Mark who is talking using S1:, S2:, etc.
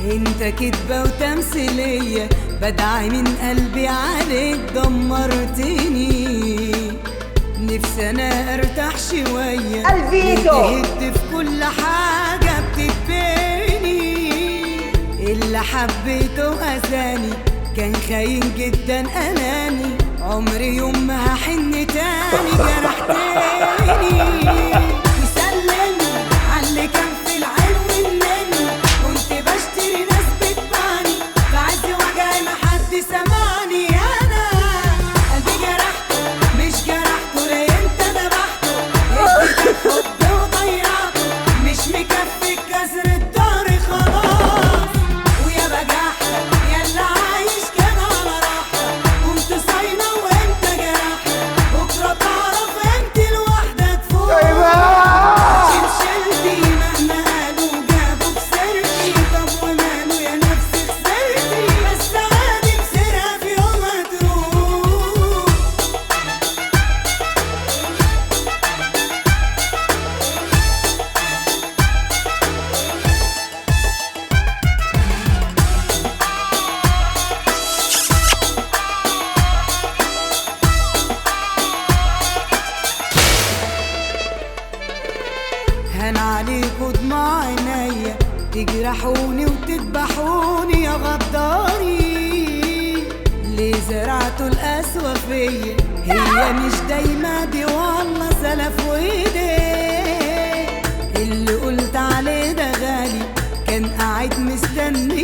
S1: انت كدبة وتمثيلية بدعي من قلبي عليك دمرتني نفسي انا ارتاح شوية
S2: الفيتو.
S1: تهد في كل حاجة بتتبني اللي حبيته اذاني كان خاين جدا اناني عمري يوم ما هحن تاني جرحتني وسلمني على اللي كان في العين مني كنت بشتري ناس بتبعني في عز وجعي ما حد سمعني انا قلبي جرحته مش جرحته لا انت ذبحته اديتك حب وضيعته مش مكفي كسر الدار خلاص ويا بجحتك يلا عايش كده على راحتك كنت صايمة وانت جرحتك بكرة تعرف انت لوحدك فوق شلشلتي مهما قالوا جابوا بسيرتي طب وماله يا نفسي خسرتي بس عادي بسيرها في يوم هتروح هان عليكوا دموع عينيا تجرحوني وتذبحوني يا غداري ليه زرعتوا القسوة فيا هي مش دايما دي والله سلف وايديه اللي قلت عليه ده غالي كان قاعد مستني